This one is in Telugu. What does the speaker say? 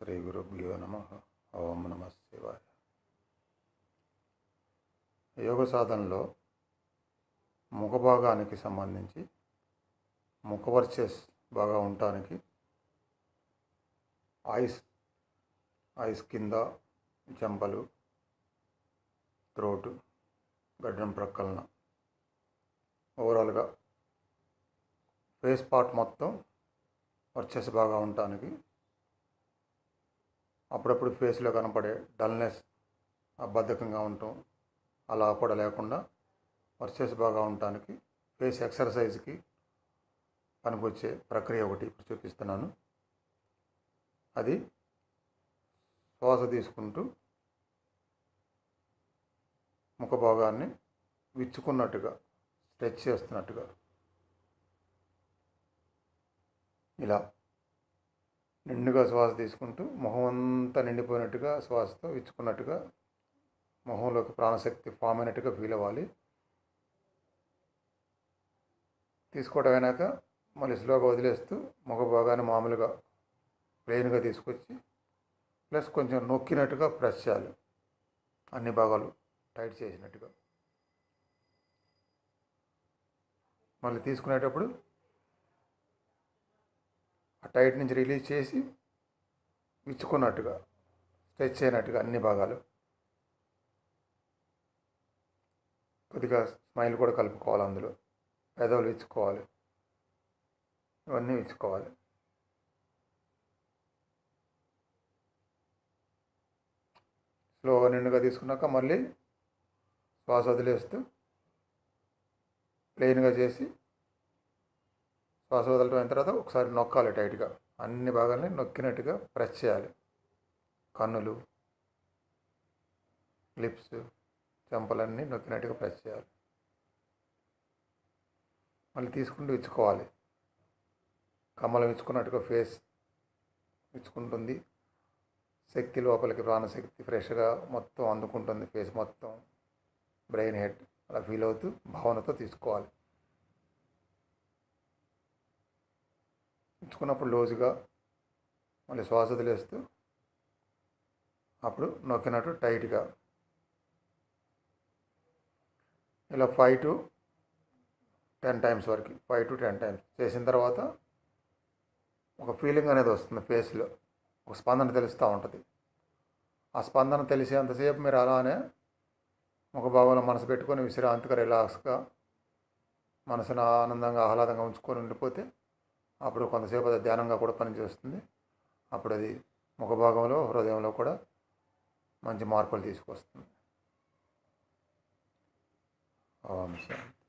శ్రీ గురుభ్యో నమ ఓం నమ శివాయ యోగ సాధనలో ముఖ భాగానికి సంబంధించి ముఖ వర్చస్ బాగా ఉండటానికి ఐస్ ఐస్ కింద చెంపలు త్రోటు గడ్డం ప్రక్కలన ఓవరాల్గా ఫేస్ పార్ట్ మొత్తం వర్చస్ బాగా ఉండటానికి అప్పుడప్పుడు ఫేస్లో కనపడే డల్నెస్ బద్ధకంగా ఉండటం అలా కూడా లేకుండా వర్చస్ బాగా ఉండటానికి ఫేస్ ఎక్సర్సైజ్కి పనికొచ్చే ప్రక్రియ ఒకటి ఇప్పుడు చూపిస్తున్నాను అది శ్వాస తీసుకుంటూ ముఖ భాగాన్ని విచ్చుకున్నట్టుగా స్ట్రెచ్ చేస్తున్నట్టుగా ఇలా నిండుగా శ్వాస తీసుకుంటూ మొహం అంతా నిండిపోయినట్టుగా శ్వాసతో ఇచ్చుకున్నట్టుగా మొహంలోకి ప్రాణశక్తి ఫామ్ అయినట్టుగా ఫీల్ అవ్వాలి తీసుకోవడం అయినాక మళ్ళీ స్లోగా వదిలేస్తూ ముఖ భాగాన్ని మామూలుగా ప్లెయిన్గా తీసుకొచ్చి ప్లస్ కొంచెం నొక్కినట్టుగా ప్రెస్ చేయాలి అన్ని భాగాలు టైట్ చేసినట్టుగా మళ్ళీ తీసుకునేటప్పుడు ఆ టైట్ నుంచి రిలీజ్ చేసి విచ్చుకున్నట్టుగా స్ట్రెచ్ అయినట్టుగా అన్ని భాగాలు కొద్దిగా స్మైల్ కూడా కలుపుకోవాలి అందులో పెదవులు ఇచ్చుకోవాలి ఇవన్నీ ఇచ్చుకోవాలి స్లోగా నిండుగా తీసుకున్నాక మళ్ళీ శ్వాస వదిలేస్తూ ప్లెయిన్గా చేసి శ్వాస వదలటం అయిన తర్వాత ఒకసారి నొక్కాలి టైట్గా అన్ని భాగాల్ని నొక్కినట్టుగా ప్రెస్ చేయాలి కన్నులు లిప్స్ చెంపలన్నీ నొక్కినట్టుగా ప్రెస్ చేయాలి మళ్ళీ తీసుకుంటూ ఇచ్చుకోవాలి కమ్మలు ఇచ్చుకున్నట్టుగా ఫేస్ ఇచ్చుకుంటుంది శక్తి లోపలికి ప్రాణశక్తి ఫ్రెష్గా మొత్తం అందుకుంటుంది ఫేస్ మొత్తం బ్రెయిన్ హెడ్ అలా ఫీల్ అవుతూ భావనతో తీసుకోవాలి ఇచ్చుకున్నప్పుడు లోజుగా మళ్ళీ శ్వాస వదిలేస్తూ అప్పుడు నొక్కినట్టు టైట్గా ఇలా ఫైవ్ టు టెన్ టైమ్స్ వరకు ఫైవ్ టు టెన్ టైమ్స్ చేసిన తర్వాత ఒక ఫీలింగ్ అనేది వస్తుంది ఫేస్లో ఒక స్పందన తెలుస్తూ ఉంటుంది ఆ స్పందన తెలిసేంతసేపు మీరు అలానే ఒక భాగంలో మనసు పెట్టుకొని విశ్రాంతిగా రిలాక్స్గా మనసును ఆనందంగా ఆహ్లాదంగా ఉంచుకొని ఉండిపోతే అప్పుడు కొంతసేపు అది ధ్యానంగా కూడా పనిచేస్తుంది అప్పుడు అది ముఖ భాగంలో హృదయంలో కూడా మంచి మార్పులు తీసుకొస్తుంది ఓం శాంతి